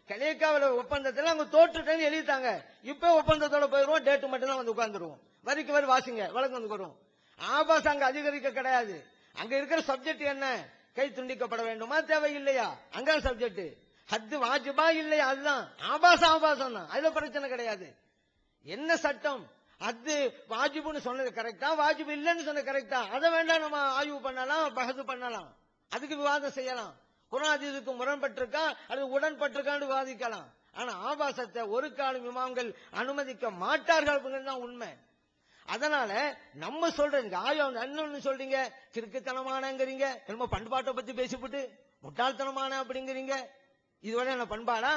கலியக்காவில ஒப்பந்தத்துல அவங்க தோற்றுட்டேன்னு எழுதிட்டாங்க இப்ப ஒப்பந்தத்தோட போயிருவோம் டேட்டு மட்டும் தான் வந்து உட்கார்ந்துருவோம் வரிக்கு வரி வாசிங்க வழக்கு வந்து வரும் ஆபாசம் அங்க அதிகரிக்க கிடையாது அங்க இருக்கிற சப்ஜெக்ட் என்ன கை துண்டிக்கப்பட வேண்டுமா தேவையில்லையா அங்க சப்ஜெக்ட் ஹத்து வாஜிபா இல்லையா அதுதான் ஆபாசம் ஆபாசம் தான் அதுல பிரச்சனை கிடையாது என்ன சட்டம் அது வாஜிபுன்னு சொன்னது கரெக்டா வாஜிபு இல்லைன்னு சொன்னது கரெக்டா அதை வேண்டாம் நம்ம ஆய்வு பண்ணலாம் பகது பண்ணலாம் அதுக்கு விவாதம் செய்யலாம் குரான் இதுக்கு முரண்பட்டிருக்கா அல்லது உடன்பட்டிருக்கான்னு விவாதிக்கலாம் ஆனா ஆபாசத்தை ஒரு காலம் இமாம்கள் அனுமதிக்க மாட்டார்கள் அப்படிங்கிறது தான் உண்மை அதனால நம்ம சொல்றீங்க ஆயம் என்னன்னு சொல்றீங்க கிறுக்குத்தனமானங்கிறீங்க என்னமோ பண்பாட்டை பத்தி பேசிவிட்டு முட்டாள்தனமான அப்படிங்கிறீங்க இதுவரை என்ன பண்பாடா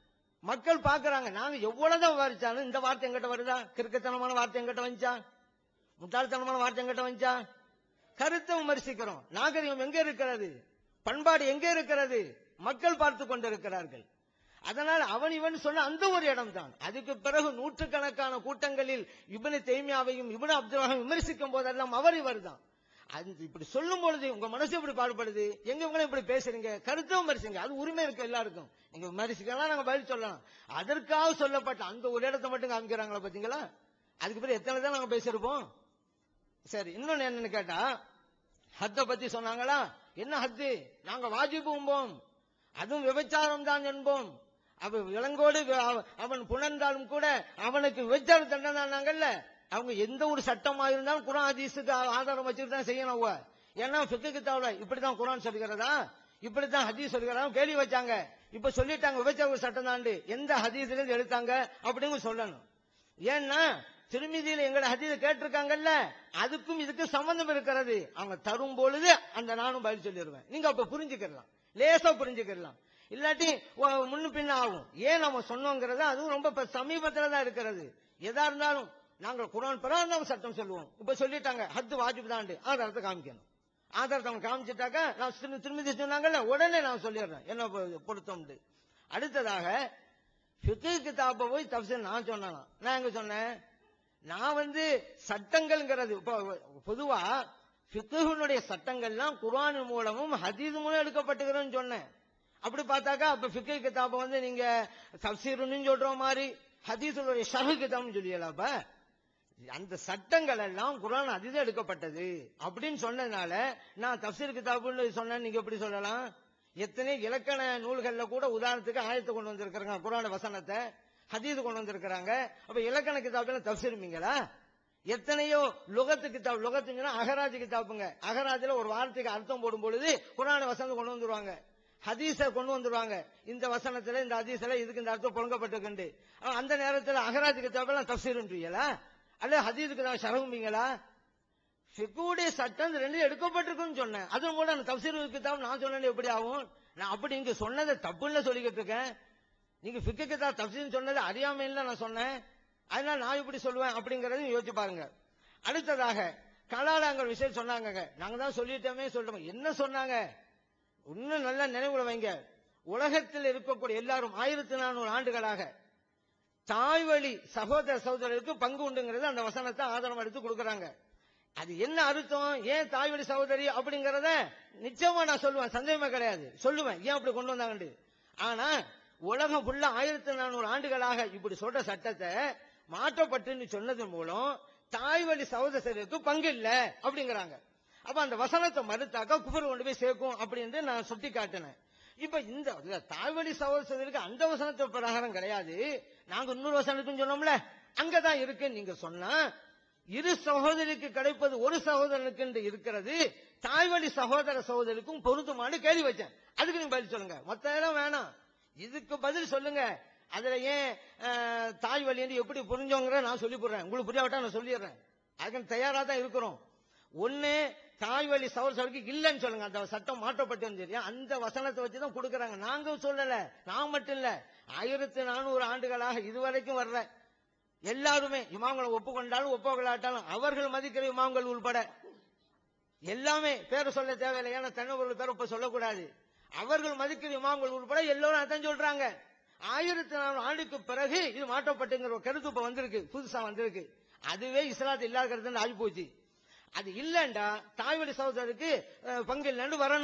மக்கள் பாக்குறாங்க நாங்க எவ்வளவுதான் விவாதிச்சாலும் இந்த வார்த்தை எங்கிட்ட வருதா கிறுக்குத்தனமான வார்த்தை எங்கிட்ட வந்துச்சா முட்டாள்தனமான வார்த்தை எங்கிட்ட வந்துச்சா கருத்தை விமர்சிக்கிறோம் நாகரிகம் எங்க இருக்கிறது பண்பாடு எங்க இருக்கிறது மக்கள் பார்த்து கொண்டிருக்கிறார்கள் அதனால் அவன் இவன் சொன்ன அந்த ஒரு இடம் தான் அதுக்கு பிறகு நூற்றுக்கணக்கான கூட்டங்களில் இவனு தேமியாவையும் இவனு அப்துல் விமர்சிக்கும் போதெல்லாம் அவர் இவர் தான் அது இப்படி சொல்லும் பொழுது உங்க மனசு இப்படி பாடுபடுது எங்க இவங்களும் இப்படி பேசுறீங்க கருத்தும் விமர்சிங்க அது உரிமை இருக்கு எல்லாருக்கும் நீங்க விமர்சிக்கலாம் நாங்க பதில் சொல்லலாம் அதற்காக சொல்லப்பட்ட அந்த ஒரு இடத்தை மட்டும் காமிக்கிறாங்களா பாத்தீங்களா அதுக்கு பிறகு எத்தனை தான் நாங்க பேசியிருப்போம் சரி இன்னொன்னு என்னன்னு கேட்டா ஹத்த பத்தி சொன்னாங்களா என்ன ஹத்து நாங்க வாஜிபும்போம் அதுவும் விபச்சாரம் தான் என்போம் அவ விலங்கோடு அவ- அவன் புணர்ந்தாலும் கூட அவனுக்கு விபச்சார தண்டனை நாங்கல்ல அவங்க எந்த ஒரு சட்டமா இருந்தாலும் குரான் ஹதீஸுக்கு ஆ- ஆதாரம் வச்சுட்டு தான் செய்யணும் அவங்க ஏன்னா ஃபிக்கு கித்தாவுல இப்படிதான் குரான் சொல்லுகிறதா இப்படித்தான் ஹதீஸ் சொல்லுகிறதா கேள்வி வச்சாங்க இப்ப சொல்லிட்டாங்க விபச்சார சட்டம் தாண்டு எந்த ஹதீஸ்ல இருந்து எடுத்தாங்க அப்படின்னு சொல்லணும் ஏன்னா திருமிதியில எங்கட ஹதீஸ கேட்டிருக்காங்கல்ல அதுக்கும் இதுக்கும் சம்பந்தம் இருக்கிறது அவங்க தரும் பொழுது அந்த நானும் பதில் சொல்லிடுவேன் நீங்க அப்ப புரிஞ்சுக்கலாம் லேசா புரிஞ்சுக்கலாம் இல்லாட்டி ஒ- முன்ன பின்ன ஆகும் ஏன் நம்ம சொன்னோங்கிறது அதுவும் ரொம்ப இப்ப சமீபத்துல தான் இருக்கிறது எதா இருந்தாலும் நாங்கள் குரான் பிரகாரம் சட்டம் சொல்லுவோம் இப்ப சொல்லிட்டாங்க ஹத்து வாஜிப் தாண்டு ஆதாரத்தை காமிக்கணும் ஆதாரத்தை அவங்க காமிச்சிட்டாக்க நான் திரு- திருமதி சொன்னாங்கல்ல உடனே நான் சொல்லிடுறேன் என்ன பொ- பொருத்தம்னு அடுத்ததாக ஃபிக்கு கிதாப போய் தப்சீர் நான் சொன்னேன் நான் எங்க சொன்னேன் நான் வந்து சட்டங்கள்ங்கிறது இப்போ பொதுவா ஃபிக்குனுடைய சட்டங்கள்லாம் குர்ஆன் மூலமும் ஹதீஸ் மூலம் எடுக்கப்பட்டுக்கிறோன்னு சொன்னேன் அப்படி பார்த்தாக்கா அப்ப ஃபிக்கு கிதாப வந்து நீங்க தப்சீர்னு சொல்ற மாதிரி ஹதீஸுடைய ஷஹு கிதாப்னு சொல்லியலாம் அப்ப அந்த சட்டங்கள் எல்லாம் குர்ஆன் அதிதான் எடுக்கப்பட்டது அப்படின்னு சொன்னதுனால நான் தப்சீர் கிதாபுன்னு சொன்னேன் நீங்க எப்படி சொல்லலாம் எத்தனை இலக்கண நூல்கள்ல கூட உதாரணத்துக்கு ஆயத்தை கொண்டு வந்திருக்கிறாங்க குர்ஆன் வசனத்தை ஹதீஸ் கொண்டு வந்திருக்கிறாங்க அப்ப இலக்கண கிதாபுல தப்சீருமீங்களா எத்தனையோ லுகத்து கிதாப் லுகத்துங்கன்னா அகராஜ் கிதாப்புங்க அகராஜ்ல ஒரு வார்த்தைக்கு அர்த்தம் போடும் பொழுது குர்ஆன் வசனம் கொண்டு வந்துருவாங்க ஹதீஸ கொண்டு வந்துருவாங்க இந்த வசனத்துல இந்த ஹதீஸ்ல இதுக்கு இந்த அர்த்தம் புழங்கப்பட்டிருக்குண்டு ஆனா, அந்த நேரத்துல அகராஜ் கிதாபெல்லாம் தப்சீருன்றீங்களா அல்ல ஹதீஸுக்கு தான் சரகும்பீங்களா ஃபிக்குடைய சட்டம் இந்த ரெண்டு எடுக்கப்பட்டிருக்குன்னு சொன்னேன் அதுவும் கூட அந்த தப்சீர் கிதாப் நான் சொன்னேன் எப்படி ஆகும் நான் அப்படி இங்க சொன்னதை தப்புன்னு சொல்லிக்கிட்டு இருக்கேன் நீங்க ஃபிக்கு கிதாப் தப்சீர் சொன்னது அறியாமைன்னு நான் சொன்னேன் அதனால நான் இப்படி சொல்லுவேன் அப்படிங்கறதையும் யோசிச்சு பாருங்க அடுத்ததாக கலாலாங்கல் விஷயம் சொன்னாங்க நாங்க தான் சொல்லிட்டோமே சொல்றோம் என்ன சொன்னாங்க இன்னும் நல்லா நினைவுல வைங்க உலகத்தில் இருக்கக்கூடிய எல்லாரும் ஆயிரத்தி நானூறு ஆண்டுகளாக தாய்வழி சகோதர சகோதரருக்கு பங்கு உண்டுங்கிறது அந்த வசனத்தை ஆதாரம் எடுத்து கொடுக்கறாங்க அது என்ன அர்த்தம் ஏன் தாய்வழி சகோதரி அப்படிங்கறத நிச்சயமா நான் சொல்லுவேன் சந்தேகமே கிடையாது சொல்லுவேன் ஏன் அப்படி கொண்டு வந்தாங்கன்னு ஆனா உலகம் ஃபுல்லா ஆயிரத்தி நானூறு ஆண்டுகளாக இப்படி சொல்ற சட்டத்தை மாற்றப்பட்டுன்னு சொன்னது மூலம் தாய்வழி சகோதரருக்கு பங்கு இல்ல அப்படிங்கிறாங்க அப்ப அந்த வசனத்தை மறுத்தாக்கா குஃபர் கொண்டு போய் சேர்க்கும் அப்படின்னு நான் சுட்டி காட்டினேன் இப்ப இந்த இல்ல, தாய்வழி சகோதரருக்கு அந்த வசனத்தை பிரகாரம் கிடையாது நாங்க இன்னொரு வசனத்துக்கும் சொன்னோம்ல அங்கதான் இருக்குன்னு நீங்க சொன்னா இரு சகோதரிக்கு கிடைப்பது ஒரு சகோதரனுக்கு என்று இருக்கிறது தாய்வழி சகோதர சகோதரிக்கும் பொருந்துமான்னு கேள்வி வச்சேன் அதுக்கு நீங்க பதில் சொல்லுங்க மொத்த இடம் வேணாம் இதுக்கு பதில் சொல்லுங்க அதுல ஏன் அஹ், தாய் வழி என்று எப்படி புரிஞ்சோங்கிற நான் சொல்லி போடுறேன் உங்களுக்கு புரியாவிட்டா நான் சொல்லிடுறேன் அதுக்கு தயாரா தான் இருக்கிறோம் ஒண்ணு தாய் வழி சகோதரருக்கு இல்லைன்னு சொல்லுங்க அந்த சட்டம் மாற்றப்பட்டு தெரியா அந்த வசனத்தை வச்சு தான் கொடுக்கறாங்க நாங்க சொல்லல நான் மட்டும் இல்ல ஆயிரத்தி நானூறு ஆண்டுகளாக இதுவரைக்கும் வர்ற எல்லாருமே இமாம்களை ஒப்புக்கொண்டாலும் ஒப்புக்கொள்ளாட்டாலும் அவர்கள் மதிக்கிற இமாம்கள் உள்பட எல்லாமே பேரை சொல்ல தேவையில்லை ஏன்னா தன்னவர்கள் பேரை இப்ப சொல்லக்கூடாது அவர்கள் மதிக்கிற இமாம்கள் உள்பட எல்லோரும் அதான் சொல்றாங்க ஆயிரத்தி நானூறு ஆண்டுக்கு பிறகு இது மாற்றப்பட்டுங்கிற ஒரு கருத்து இப்ப வந்திருக்கு புதுசா வந்திருக்கு அதுவே இஸ்லாத்து இல்லாத கருத்து ஆகி போச்சு அது இல்லண்டா தாய்வழி சகோதரருக்கு அஹ், பங்கு இல்லைன்னு வரணும்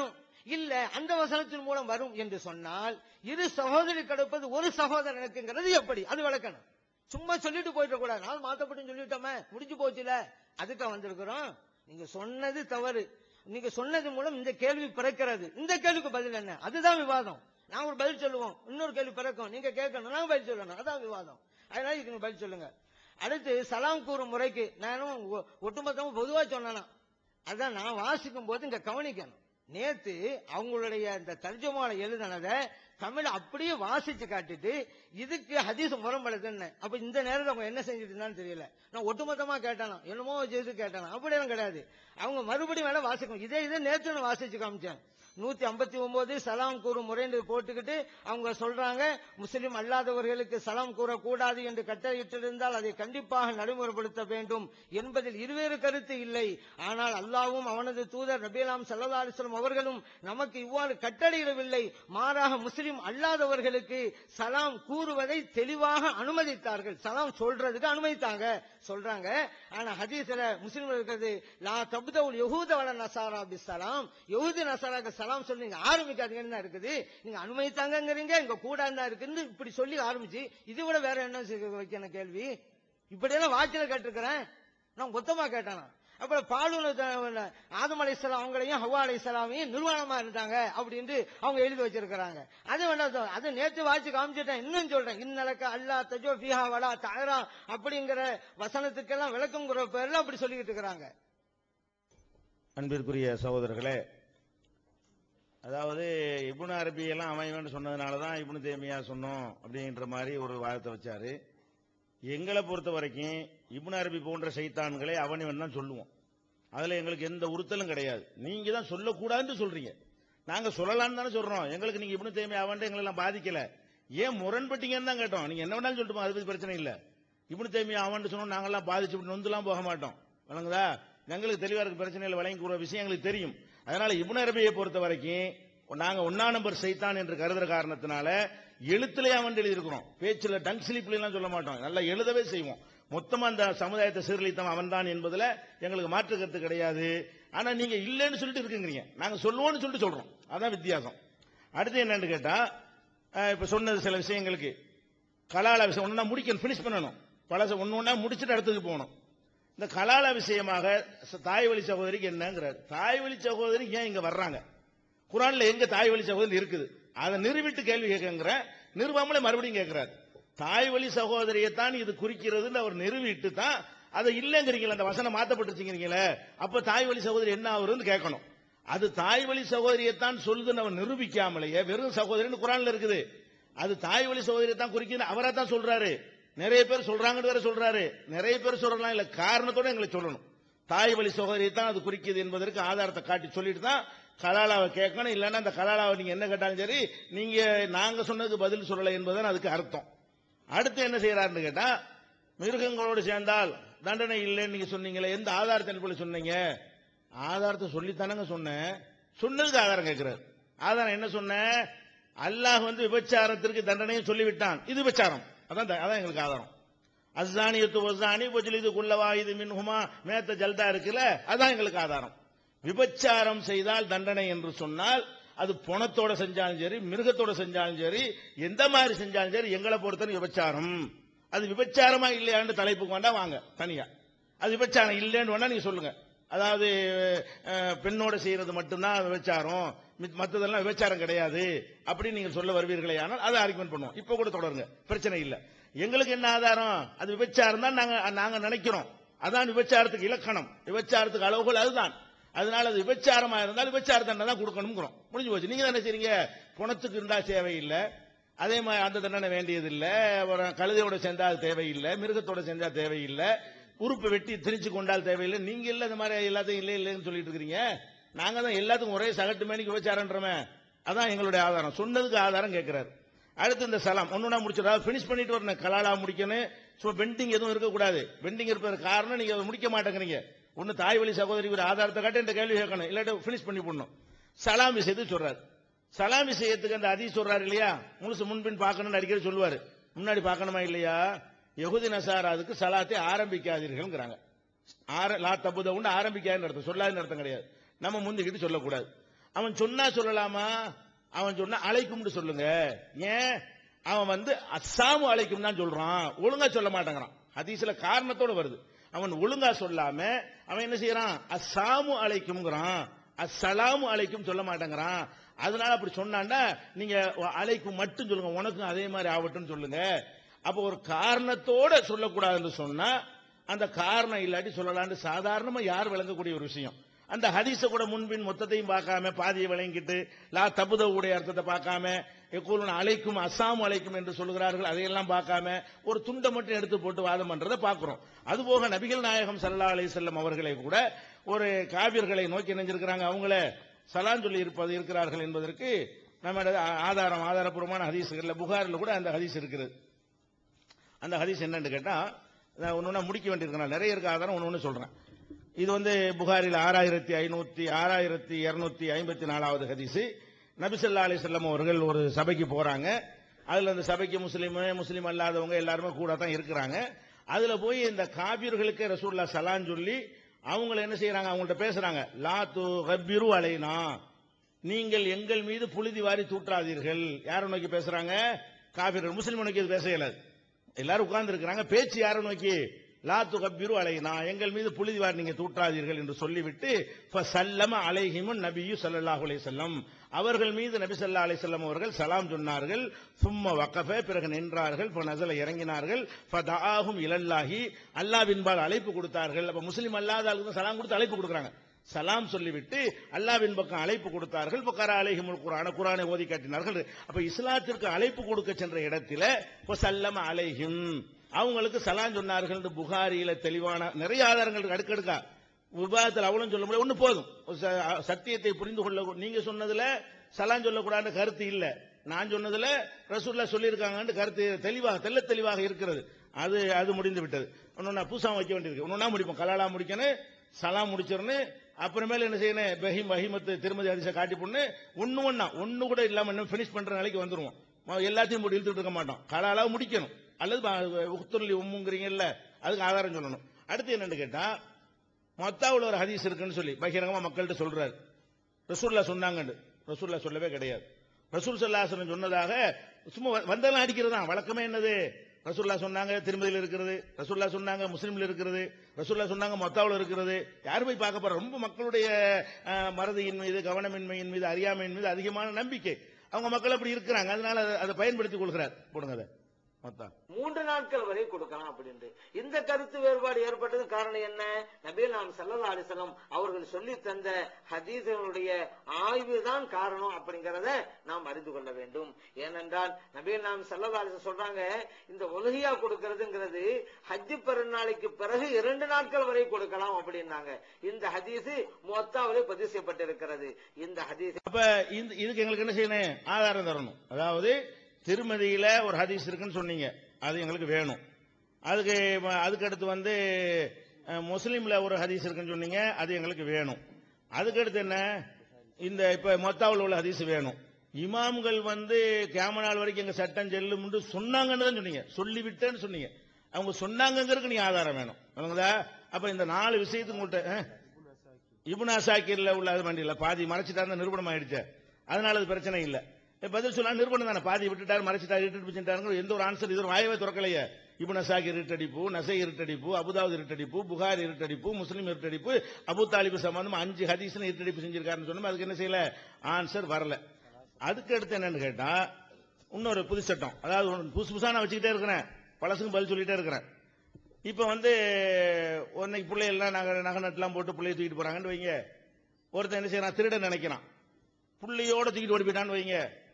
இல்ல அந்த வசனத்தின் மூலம் வரும் என்று சொன்னால் இரு சகோதரி கிடைப்பது ஒரு சகோதரனுக்குங்கிறது எப்படி அது விளக்கணும் சும்மா சொல்லிட்டு போயிட கூடாது நாள் மாத்தப்பட்டு சொல்லிட்டோமே முடிஞ்சு போச்சுல அதுக்கா வந்திருக்கிறோம் நீங்க சொன்னது தவறு நீங்க சொன்னது மூலம் இந்த கேள்வி பிறக்கிறது இந்த கேள்விக்கு பதில் என்ன அதுதான் விவாதம் நான் ஒரு பதில் சொல்லுவோம் இன்னொரு கேள்வி பிறக்கும் நீங்க கேட்கணும் நாங்க பதில் சொல்லணும் அதான் விவாதம் அதனால இதுக்கு நீங்க பதில் சொல்லுங்க அடுத்து சலாம் கூறும் முறைக்கு நானும் ஒ- ஒட்டுமொத்தமா பொதுவா சொன்னேனா அதான் நான் வாசிக்கும் போது இங்க கவனிக்கணும் நேத்து அவங்களுடைய இந்த தர்ஜமால எழுதினதை தமிழ் அப்படியே வாசிச்சு காட்டிட்டு இதுக்கு ஹதீஸ் முரம்படுதுன்னு அப்ப இந்த நேரத்துல அவங்க என்ன செஞ்சுட்டு இருந்தான்னு தெரியல நான் ஒட்டுமொத்தமா கேட்டானா என்னமோ செய்து கேட்டானா அப்படியெல்லாம் கிடையாது அவங்க மறுபடியும் வேணா வாசிக்கும் இதே இதே நேற்று நான் வாசிச்சு காமிச்சேன் நூத்தி ஐம்பத்தி ஒன்பது சலாம் கூறும் முறைன்னு போட்டுக்கிட்டு அவங்க சொல்றாங்க முஸ்லிம் அல்லாதவர்களுக்கு சலாம் கூறக்கூடாது என்று கட்டளையிட்டிருந்தால் அதை கண்டிப்பாக நடைமுறைப்படுத்த வேண்டும் என்பதில் இருவேறு கருத்து இல்லை ஆனால் அல்லாவும் அவனது தூதர் நபியலாம் சல்லா அலிஸ்லாம் அவர்களும் நமக்கு இவ்வாறு கட்டளையிடவில்லை மாறாக முஸ்லிம் அல்லாதவர்களுக்கு சலாம் கூறுவதை தெளிவாக அனுமதித்தார்கள் சலாம் சொல்றதுக்கு அனுமதித்தாங்க சொல்றாங்க ஆனா ஹதீஸ்ல முஸ்லிம் இருக்கிறது லா தப்தவுல் யஹூத வல நசாரா பி சலாம் யஹூதி நசாராக்கு சலாம் சொல்லி நீங்க ஆரம்பிக்காதீங்கன்னு தான் இருக்குது நீங்க அனுமதித்தாங்கங்கிறீங்க இங்க கூட தான் இருக்குன்னு இப்படி சொல்லி ஆரம்பிச்சு இது விட வேற என்ன செய்ய- வைக்கணும் கேள்வி இப்படியெல்லாம் வாக்கில கேட்டிருக்கிறேன் நான் மொத்தமா கேட்டானா அப்புறம் பாலூர் ஆதம் அலைசலாம் அவங்களையும் ஹவா அலைசலாமையும் நிர்வாணமா இருந்தாங்க அப்படின்ட்டு அவங்க எழுதி வச்சிருக்கிறாங்க அது வேணா அது நேற்று வாசி காமிச்சிட்டேன் இன்னும் சொல்றேன் இன்னலக்க அல்லா தஜோ பிஹா வலா தாயரா அப்படிங்கிற வசனத்துக்கெல்லாம் விளக்கங்கிற பேர்ல அப்படி சொல்லிக்கிட்டு இருக்கிறாங்க அன்பிற்குரிய சகோதரர்களே அதாவது இப்னு அரபி எல்லாம் அமைவன் சொன்னதுனால தான் இப்னு தேமியா சொன்னோம் அப்படின்ற மாதிரி ஒரு வாதத்தை வச்சாரு எங்களை பொறுத்த வரைக்கும் இப்னு அரபி போன்ற சைத்தான்களை அவனிவன் தான் சொல்லுவோம் அதுல எங்களுக்கு எந்த உறுத்தலும் கிடையாது நீங்க தான் சொல்லக்கூடாதுன்னு சொல்றீங்க நாங்க சொல்லலாம்னு தானே சொல்றோம் எங்களுக்கு நீங்க இப்னு தேமியா அவன் எங்களை எல்லாம் பாதிக்கல ஏன் முரண்பட்டீங்கன்னு தான் கேட்டோம் நீங்க என்ன வேணாலும் சொல்லிட்டு அதை பத்தி பிரச்சனை இல்ல இப்னு தேமியா அவன் சொன்னோம் நாங்கெல்லாம் பாதிச்சு இப்படி நொந்துலாம் போக மாட்டோம் வழங்குதா எங்களுக்கு தெளிவா இருக்க பிரச்சனையில் வழங்கி கூற விஷயம் எங்களுக்கு தெரியும் அதனால இப்னு அரபியை பொறுத்த வரைக்கும் நாங்க ஒன்னா நம்பர் சைத்தான் என்று கருதுற காரணத்தினால எழுத்துலயே அவன் எழுதியிருக்கிறோம் பேச்சுல டங் ஸ்லிப்ல எல்லாம் சொல்ல மாட்டோம் நல்லா எழுதவே செய்வோம் மொத்தமா அந்த சமுதாயத்தை சீர்லித்தம் அவன்தான் என்பதுல எங்களுக்கு மாற்று கருத்து கிடையாது ஆனா நீங்க இல்லைன்னு சொல்லிட்டு இருக்குங்கிறீங்க நாங்க சொல்லுவோம்னு சொல்லிட்டு சொல்றோம் அதான் வித்தியாசம் அடுத்து என்னன்னு கேட்டா அஹ், இப்ப சொன்னது சில விஷயங்களுக்கு கலால விஷயம் ஒன்னா முடிக்கணும் ஃபினிஷ் பண்ணணும் பழச ஒன்னு ஒன்னா முடிச்சுட்டு அடுத்ததுக்கு போகணும் இந்த கலால விஷயமாக ச- தாய் வழி சகோதரிக்கு என்னங்கிறார் தாய் வழி சகோதரி ஏன் இங்க வர்றாங்க குரான்ல எங்க தாய் வழி சகோதரி இருக்குது அதை நிறுவிட்டு கேள்வி கேட்கங்கிற நிறுவாமலே மறுபடியும் கேட்கிறார் தாய் வழி சகோதரியை தான் இது குறிக்கிறதுன்னு அவர் நிறுவிட்டு தான் அதை இல்லைங்கிறீங்களா அந்த வசனம் மாத்தப்பட்டுச்சுங்கிறீங்களே அப்ப தாய் வழி சகோதரி என்ன ஆகுதுன்னு கேட்கணும் அது தாய் வழி சகோதரியைத்தான் சொல்லுதுன்னு அவர் நிரூபிக்காமலேயே வெறும் சகோதரின்னு குரான்ல இருக்குது அது தாய் வழி சகோதரியை தான் குறிக்குது அவரா தான் சொல்றாரு நிறைய பேர் சொல்றாங்கன்னு வேற சொல்றாரு நிறைய பேர் சொல்லலாம் இல்ல காரணத்தோட எங்களை சொல்லணும் தாய் வழி சகோதரியை தான் அது குறிக்குது என்பதற்கு ஆதாரத்தை காட்டி சொல்லிட்டு தான் கலாலாவை கேட்கணும் இல்லைன்னா அந்த கலாலாவை நீங்க என்ன கேட்டாலும் சரி நீங்க நாங்க சொன்னதுக்கு பதில் சொல்லலை என்பதுதான் அதுக்கு அர்த்தம் அடுத்து என்ன செய்யறாருன்னு கேட்டா மிருகங்களோடு சேர்ந்தால் தண்டனை இல்லைன்னு நீங்க சொன்னீங்களே எந்த ஆதாரத்தை அடிப்படையில் சொன்னீங்க ஆதாரத்தை சொல்லித்தானங்க சொன்னேன் சொன்னதுக்கு ஆதாரம் கேட்கிறார் ஆதாரம் என்ன சொன்னேன் அல்லாஹ் வந்து விபச்சாரத்திற்கு தண்டனையும் சொல்லிவிட்டான் இது விபச்சாரம் அதான் த- அதான் எங்களுக்கு ஆதாரம் அஸ்தானியத்து வஸ்தானி இது குல்லவா இது மின்ஹுமா மேத்த ஜல்தா இருக்குல்ல அதான் எங்களுக்கு ஆதாரம் விபச்சாரம் செய்தால் தண்டனை என்று சொன்னால் அது பணத்தோட செஞ்சாலும் சரி மிருகத்தோட செஞ்சாலும் சரி எந்த மாதிரி செஞ்சாலும் சரி எங்களை பொறுத்தவரை விபச்சாரம் அது விபச்சாரமா இல்லையான்னு தலைப்புக்கு வேண்டாம் வாங்க தனியா அது விபச்சாரம் இல்லைன்னு வேணா நீங்க சொல்லுங்க அதாவது அஹ், பெண்ணோட செய்யறது மட்டும்தான் விபச்சாரம் மித்- மத்ததெல்லாம் விபச்சாரம் கிடையாது அப்படின்னு நீங்க சொல்ல வருவீர்களே ஆனால் அதை ஆர்குமெண்ட் பண்ணுவோம் இப்ப கூட தொடருங்க பிரச்சனை இல்ல எங்களுக்கு என்ன ஆதாரம் அது விபச்சாரம் தான் நாங்க நாங்க நினைக்கிறோம் அதான் விபச்சாரத்துக்கு இலக்கணம் விபச்சாரத்துக்கு அளவுகள் அதுதான் அதனால அது விபச்சாரமா இருந்தால் விபச்சார தண்டனை தான் கொடுக்கணுங்கிறோம் முடிஞ்சு போச்சு நீங்க என்ன செய்றீங்க பணத்துக்கு இருந்தா தேவையில்லை அதே மாதிரி அந்த தண்டனை வேண்டியதில்லை அப்புறம் கழுதையோட சேர்ந்தா அது தேவையில்லை மிருகத்தோட சேர்ந்தா தேவையில்லை உறுப்பை வெட்டி திரிச்சு கொண்டால் தேவையில்லை நீங்க இல்ல இந்த மாதிரி எல்லாத்தையும் இல்லை இல்லைன்னு சொல்லிட்டு இருக்கிறீங்க நாங்க தான் எல்லாத்துக்கும் ஒரே சகட்டு மேனிக்கு விபச்சாரன்றமே அதான் எங்களுடைய ஆதாரம் சொன்னதுக்கு ஆதாரம் கேட்கிறாரு அடுத்து இந்த சலாம் ஒன்னொன்னா முடிச்சிடா பினிஷ் பண்ணிட்டு வரணும் கலாலா முடிக்கணும் சும்மா பெண்டிங் எதுவும் இருக்கக்கூடாது பெண்டிங் இருப்பதற்கு காரணம் நீங்க அதை முடிக்க மாட்டேங்கிறீங்க ஒன்னு தாய் வழி சகோதரி ஒரு ஆதாரத்தை காட்டி இந்த கேள்வி கேட்கணும் இல்லாட்டி பினிஷ் பண்ணி போடணும் சலாம் விஷயத்துக்கு சொல்றாரு சலாம் விஷயத்துக்கு அந்த அதி சொல்றாரு இல்லையா முழுசு முன்பின் பார்க்கணும்னு அடிக்கடி சொல்லுவாரு முன்னாடி பார்க்கணுமா இல்லையா யகுதி நசாராதுக்கு சலாத்தை ஆரம்பிக்காதீர்கள்ங்கிறாங்க ஆர லா தப்புத உண்டு ஆரம்பிக்காதுன்னு அர்த்தம் சொல்லாதுன்னு அர்த்தம் கிடையாது நம்ம முந்திக்கிட்டு சொல்லக்கூடாது அவன் சொன்னா சொல்லலாமா அவன் சொன்னா அழைக்கும்னு சொல்லுங்க ஏன் அவன் வந்து அஸ்ஸாமு அழைக்கும் தான் சொல்றான் ஒழுங்கா சொல்ல மாட்டேங்கிறான் ஹதீஸ்ல காரணத்தோட வருது அவன் ஒழுங்கா சொல்லாம அவன் என்ன செய்யறான் அஸ்ஸாமு அழைக்கும்ங்கிறான் அஸ்ஸலாமு அழைக்கும் சொல்ல மாட்டேங்கிறான் அதனால அப்படி சொன்னான்னா நீங்க அழைக்கும் மட்டும் சொல்லுங்க உனக்கும் அதே மாதிரி ஆகட்டும் சொல்லுங்க அப்ப ஒரு காரணத்தோட சொல்லக்கூடாதுன்னு சொன்னா அந்த காரணம் இல்லாட்டி சொல்லலாம்னு சாதாரணமா யார் விளங்கக்கூடிய ஒரு விஷயம் அந்த ஹதீஸ கூட முன்பின் மொத்தத்தையும் பார்க்காம பாதியை விளங்கிட்டு லா தபுதவுடைய அர்த்தத்தை பார்க்காம எக்கூலன் அழைக்கும் அசாம் அழைக்கும் என்று சொல்கிறார்கள் அதையெல்லாம் பார்க்காம ஒரு துண்டை மட்டும் எடுத்து போட்டு வாதம் பண்றதை பார்க்கிறோம் அதுபோக நபிகள் நாயகம் சல்லா அலி செல்லம் அவர்களை கூட ஒரு காவியர்களை நோக்கி நினைஞ்சிருக்கிறாங்க அவங்கள சலான் சொல்லி இருப்பது இருக்கிறார்கள் என்பதற்கு நம்ம ஆதாரம் ஆதாரபூர்வமான ஹதீஸ்கள்ல புகாரில் கூட அந்த ஹதீஸ் இருக்கிறது அந்த ஹதீஸ் என்னன்னு கேட்டா நான் ஒண்ணு ஒண்ணா முடிக்க வேண்டியிருக்கேன் நிறைய இருக்க ஆதாரம் ஒன்று ஒன்று சொல்றேன் இது வந்து புகாரில் ஆறாயிரத்தி ஐநூத்தி ஆறாயிரத்தி இருநூத்தி ஐம்பத்தி நாலாவது ஹதீஸ் நபிசல்லா அலி செல்லம் அவர்கள் ஒரு சபைக்கு போறாங்க அதுல அந்த சபைக்கு முஸ்லீம் முஸ்லீம் அல்லாதவங்க எல்லாருமே கூட தான் இருக்கிறாங்க அதுல போய் இந்த காபியர்களுக்கு ரசூல்லா சலான் சொல்லி அவங்கள என்ன செய்யறாங்க அவங்கள்ட்ட பேசுறாங்க லா து கபிரு அலைனா நீங்கள் எங்கள் மீது புழுதி வாரி தூற்றாதீர்கள் யாரை நோக்கி பேசுறாங்க காபிர்கள் முஸ்லீம் நோக்கி இது பேச இயலாது எல்லாரும் உட்கார்ந்து இருக்கிறாங்க பேச்சு யாரை நோக்கி லா துகப்பிரு அலைனா எங்கள் மீது புழுதிவார் நீங்க தூற்றாதீர்கள் என்று சொல்லிவிட்டு சல்லம அலைஹிமுன் நபியு ஸல்லல்லாஹு அலைஹி வஸல்லம் அவர்கள் மீது நபி ஸல்லல்லாஹு அலைஹி வஸல்லம் அவர்கள் சலாம் சொன்னார்கள் சும்ம வக்கஃப பிறகு நின்றார்கள் நசல இறங்கினார்கள் ஃபதஆஹும் இலல்லாஹி அல்லாஹ்வின்பால் அழைப்பு கொடுத்தார்கள் அப்ப முஸ்லிம் அல்லாத ஆளுக்கு சலாம் கொடுத்து அழைப்பு கொடுக்குறாங்க சலாம் சொல்லிவிட்டு அல்லாவின் பக்கம் அழைப்பு கொடுத்தார்கள் பக்கரா அலைஹிமுல் குரான குரானை ஓதி காட்டினார்கள் அப்ப இஸ்லாத்திற்கு அழைப்பு கொடுக்க சென்ற இடத்துல சல்லம அலைஹிம் அவங்களுக்கு சலாம் சொன்னார்கள் புகாரியில தெளிவான நிறைய ஆதாரங்கள் இருக்கு, அடுக்கடுக்கா விவாதத்தில் அவளும் சொல்ல முடியாது ஒண்ணு போதும் ச- சத்தியத்தை புரிந்து கொள்ள நீங்க சொன்னதுல சலாம் சொல்லக்கூடாதுன்னு கருத்து இல்ல நான் சொன்னதுல ரசூல்லா சொல்லியிருக்காங்கன்னு கருத்து தெளிவாக தெள்ள தெளிவாக இருக்கிறது அது அது முடிந்து விட்டது ஒன்னொன்னா பூசா வைக்க வேண்டியிருக்கு ஒன்னொன்னா முடிப்போம் கலாலா முடிக்கணும் சலாம் முடிச்சிடணும் அப்புறமேல என்ன செய்யணும் பஹிம் பஹிமத்து திருமதி ஹதீஸை காட்டி பொண்ணு ஒண்ணு ஒண்ணா ஒண்ணு கூட இல்லாம இன்னும் பினிஷ் பண்ற நிலைக்கு வந்துருவோம் மொ- எல்லாத்தையும் போட்டு இழுத்துட்டு இருக்க மாட்டோம் கலாலா முடிக்கணும் அல்லது உத்துருளி உம்முங்கிறீங்கல்ல அதுக்கு ஆதாரம் சொல்லணும் அடுத்து என்னன்னு கேட்டா மொத்தாவில் ஒரு ஹதீஸ் இருக்குன்னு சொல்லி பகிரங்கமா மக்கள்கிட்ட சொல்றாரு ரசூல்லா சொன்னாங்கன்னு ரசூல்லா சொல்லவே கிடையாது ரசூல் சல்லாசனம் சொன்னதாக சும்மா வ- வந்தெல்லாம் அடிக்கிறது தான் வழக்கமே என்னது ரசூல்லா சொன்னாங்க திருமதியில் இருக்கிறது ரசூல்லா சொன்னாங்க முஸ்லீம்ல இருக்கிறது ரசூல்லா சொன்னாங்க மொத்தாவில் இருக்கிறது யார் போய் பார்க்க போறா ரொம்ப மக்களுடைய அஹ், மறதியின் மீது கவனமின்மையின் மீது அறியாமையின் மீது அதிகமான நம்பிக்கை அவங்க மக்கள் அப்படி இருக்கிறாங்க அதனால அதை- அதை பயன்படுத்திக் கொள்கிறார் போடுங்க அதை மொத்தா மூன்று நாட்கள் வரை கொடுக்கலாம் அப்படின்ட்டு இந்த கருத்து வேறுபாடு ஏற்பட்டது காரணம் என்ன நபீல் நாம் சல்லல்லா அலிசலம் அவர்கள் சொல்லி தந்த ஹதீஸ்களுடைய ஆய்வு தான் காரணம் அப்படிங்கறத நாம் அறிந்து கொள்ள வேண்டும் ஏனென்றால் நபீல் நாம் சல்லல்லா அலிசலம் சொல்றாங்க இந்த உலகியா கொடுக்கறதுங்கிறது ஹஜ்ஜு பெருநாளைக்கு பிறகு இரண்டு நாட்கள் வரை கொடுக்கலாம் அப்படின்னாங்க இந்த ஹதீஸ் மொத்தாவிலே பதிவு செய்யப்பட்டிருக்கிறது இந்த ஹதீஸ் அப்ப இந்த இதுக்கு எங்களுக்கு என்ன செய்யணும் ஆதாரம் தரணும் அதாவது திருமதியில ஒரு ஹதீஸ் இருக்குன்னு சொன்னீங்க அது எங்களுக்கு வேணும் அதுக்கு ம- அதுக்கு அடுத்து வந்து அஹ், முஸ்லீம்ல ஒரு ஹதீஸ் இருக்குன்னு சொன்னீங்க அது எங்களுக்கு வேணும் அதுக்கு அடுத்து என்ன இந்த இப்ப மொத்தாவில் உள்ள ஹதீஸ் வேணும் இமாம்கள் வந்து கேம நாள் வரைக்கும் எங்க சட்டம் செல்லும் சொன்னாங்கன்னு தான் சொன்னீங்க சொல்லிவிட்டேன்னு சொன்னீங்க அவங்க சொன்னாங்கங்கிறதுக்கு நீ ஆதாரம் வேணும் விளங்குதா அப்ப இந்த நாலு விஷயத்துக்கு உங்கள்கிட்ட அஹ், இப்னு அசாக்கிர்ல உள்ள அது வண்டி இல்ல பாதி மறைச்சிட்டாரு நிரூபணம் ஆயிடுச்சு அதனால அது பிரச்சனை இல்ல இப்ப பதில் சொல்லலாம் நிரூபணம் தானே பாதி விட்டுட்டாரு மறைச்சிட்டாரு இருட்டு பிடிச்சிட்டாருங்கிற எந்த ஒரு ஆன்சர் இது ஒரு வாயவே திறக்கலையே இப்னு அசாக்கிர் இருட்டடிப்பு நசை இருட்டடிப்பு அபுதாவுத் இருட்டடிப்பு புகார் இருட்டடிப்பு முஸ்லீம் இருட்டடிப்பு அபு தாலிபு சம்பந்தம் அஞ்சு ஹதீஸ்னு இருட்டடிப்பு செஞ்சிருக்காருன்னு சொன்னோம் அதுக்கு என்ன செய்யல ஆன்சர் வரல அதுக்கு அடுத்து என்னன்னு கேட்டா இன்னொரு புது சட்டம் அதாவது ஒண்ணு புதுசு புதுசா நான் வச்சுக்கிட்டே இருக்கிறேன் பழசுக்கு பதில் சொல்லிட்டே இருக்கிறேன் இப்ப வந்து உன்னைக்கு பிள்ளைகள்லாம் நகை நகை நட்டுலாம் போட்டு பிள்ளைய தூக்கிட்டு போறாங்கன்னு வைங்க ஒருத்தன் என்ன செய்யறான் திருடன் நினைக்கிறான் புள்ளையோட தூக்கிட்டு ஓடி போயிட்டான்னு வைங்க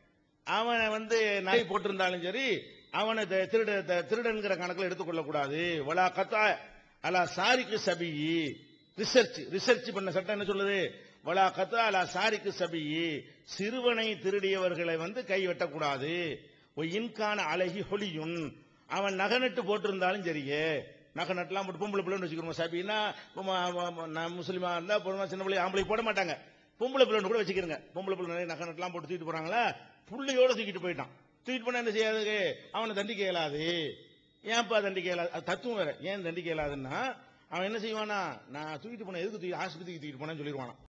அவனை வந்து நகை போட்டிருந்தாலும் சரி அவனை த- திருட த- திருடன்கிற கணக்கில் எடுத்துக்கொள்ள கூடாது வலா கத்தா அலா சாரிக்கு சபி ரிசர்ச் ரிசர்ச் பண்ண சட்டம் என்ன சொல்லுது வலா கத்தா அலா சாரிக்கு சபி சிறுவனை திருடியவர்களை வந்து கை வெட்டக்கூடாது ஒ இன்கான அழகி ஹொலியுன் அவன் நகநட்டு போட்டிருந்தாலும் சரியே நகநட்டுலாம் போட்டு பொம்பளை பிள்ளைன்னு வச்சுக்கிறோம் சபின்னா நான் முஸ்லீமா இருந்தா பொறுமா சின்ன பிள்ளை ஆம்பளை போட மாட்டாங்க பொம்பளை பிள்ளைன்னு கூட வச்சுக்கிறங்க பொம்பளை பிள்ளை நிறைய நகநட்டுலாம் போட்டு தூக்கிட்டு போறாங்களா புள்ளையோட தூக்கிட்டு போயிட்டான் தூக்கிட்டு போனா என்ன செய்யாது அவனை தண்டிக்க இயலாது ஏன்பா தண்டிக்க இயலாது அது தத்துவம் வேற ஏன் தண்டிக்க இயலாதுன்னா அவன் என்ன செய்வானா நான் தூக்கிட்டு போன எதுக்கு தூக்கி ஆஸ்பத்திரிக்கு தூக்கிட்டு போனேன்னு சொல்லிடுவானா